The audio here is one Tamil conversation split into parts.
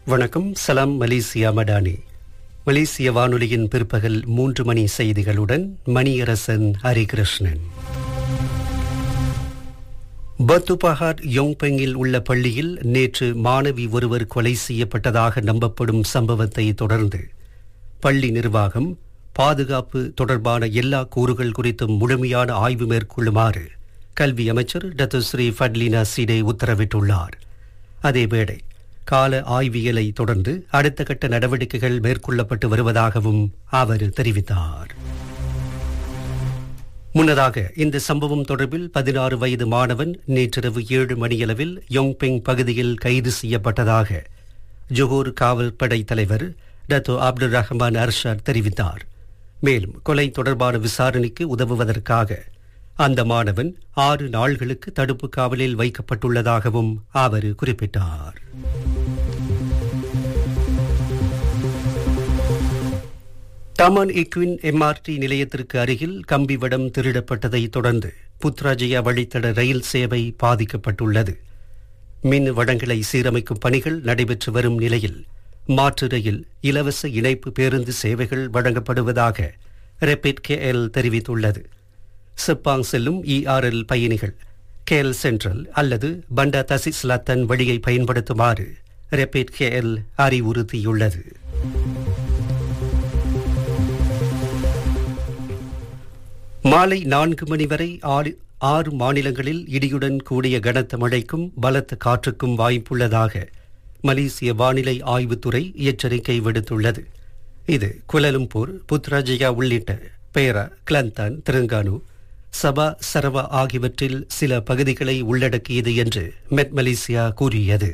வணக்கம் சலாம் மலேசியா மடானி மலேசிய வானொலியின் பிற்பகல் மூன்று மணி செய்திகளுடன் மணியரசன் ஹரிகிருஷ்ணன் பத்துபஹாட் யோங்பெங்கில் உள்ள பள்ளியில் நேற்று மாணவி ஒருவர் கொலை செய்யப்பட்டதாக நம்பப்படும் சம்பவத்தை தொடர்ந்து பள்ளி நிர்வாகம் பாதுகாப்பு தொடர்பான எல்லா கூறுகள் குறித்தும் முழுமையான ஆய்வு மேற்கொள்ளுமாறு கல்வி அமைச்சர் டத்துஸ்ரீ ஃபட்லினா சிடே உத்தரவிட்டுள்ளார் அதேவேளை கால ஆய்வியலை தொடர்ந்து அடுத்த கட்ட நடவடிக்கைகள் மேற்கொள்ளப்பட்டு வருவதாகவும் அவர் தெரிவித்தார் முன்னதாக இந்த சம்பவம் தொடர்பில் பதினாறு வயது மாணவன் நேற்றிரவு ஏழு மணியளவில் யோங்பெங் பகுதியில் கைது செய்யப்பட்டதாக ஜொஹூர் காவல்படை தலைவர் டத்தோ அப்துல் ரஹ்மான் அர்ஷாத் தெரிவித்தார் மேலும் கொலை தொடர்பான விசாரணைக்கு உதவுவதற்காக அந்த மாணவன் ஆறு நாள்களுக்கு தடுப்பு காவலில் வைக்கப்பட்டுள்ளதாகவும் அவர் குறிப்பிட்டார் தமன் இக்வின் எம்ஆர்டி நிலையத்திற்கு அருகில் கம்பிவடம் திருடப்பட்டதை தொடர்ந்து புத்ராஜயா வழித்தட ரயில் சேவை பாதிக்கப்பட்டுள்ளது மின் வடங்களை சீரமைக்கும் பணிகள் நடைபெற்று வரும் நிலையில் மாற்று ரயில் இலவச இணைப்பு பேருந்து சேவைகள் வழங்கப்படுவதாக ரெபிட் கேஎல் தெரிவித்துள்ளது செப்பாங் செல்லும் இஆர்எல் பயணிகள் கேஎல் சென்ட்ரல் அல்லது பண்டா தசிஸ்லாத்தன் வழியை பயன்படுத்துமாறு ரெபிட் கேஎல் அறிவுறுத்தியுள்ளது மாலை நான்கு மணி வரை ஆறு ஆறு மாநிலங்களில் இடியுடன் கூடிய கனத்த மழைக்கும் பலத்த காற்றுக்கும் வாய்ப்புள்ளதாக மலேசிய வானிலை ஆய்வுத்துறை எச்சரிக்கை விடுத்துள்ளது இது குலலும்பூர் புத்ராஜயா உள்ளிட்ட பேரா கிளந்தான் திரங்கானு சபா சரவா ஆகியவற்றில் சில பகுதிகளை உள்ளடக்கியது என்று மெட் மலேசியா கூறியது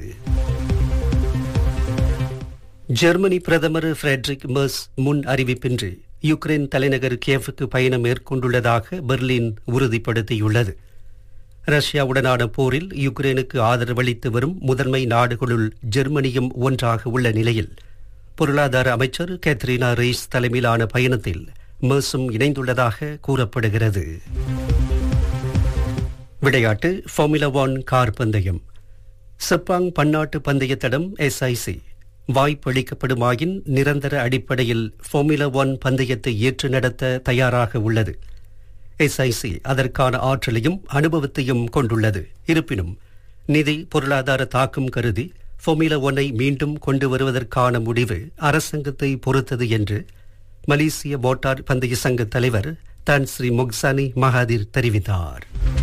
ஜெர்மனி பிரதமர் ஃபிரெட்ரிக் மர்ஸ் முன் அறிவிப்பின்றி யுக்ரைன் தலைநகர் கியேவுக்கு பயணம் மேற்கொண்டுள்ளதாக பெர்லின் உறுதிப்படுத்தியுள்ளது ரஷ்யாவுடனான போரில் யுக்ரைனுக்கு ஆதரவளித்து வரும் முதன்மை நாடுகளுள் ஜெர்மனியும் ஒன்றாக உள்ள நிலையில் பொருளாதார அமைச்சர் கேத்ரினா ரேஸ் தலைமையிலான பயணத்தில் மர்சும் இணைந்துள்ளதாக கூறப்படுகிறது விளையாட்டு ஃபார்முலா ஒன் கார் பந்தயம் செப்பாங் பன்னாட்டு பந்தய தடம் எஸ்ஐசி வாய்ப்பளிக்கப்படுமாயின் நிரந்தர அடிப்படையில் ஃபார்முலா ஒன் பந்தயத்தை ஏற்று நடத்த தயாராக உள்ளது எஸ்ஐசி அதற்கான ஆற்றலையும் அனுபவத்தையும் கொண்டுள்ளது இருப்பினும் நிதி பொருளாதார தாக்கம் கருதி ஃபார்முலா ஒன்னை மீண்டும் கொண்டு வருவதற்கான முடிவு அரசாங்கத்தை பொறுத்தது என்று மலேசிய மோட்டார் பந்தய சங்க தலைவர் தான் ஸ்ரீ முக்சானி மகாதீர் தெரிவித்தார்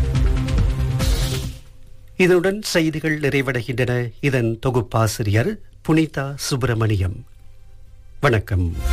இதனுடன் செய்திகள் நிறைவடைகின்றன இதன் தொகுப்பாசிரியர் புனிதா சுப்பிரமணியம் வணக்கம்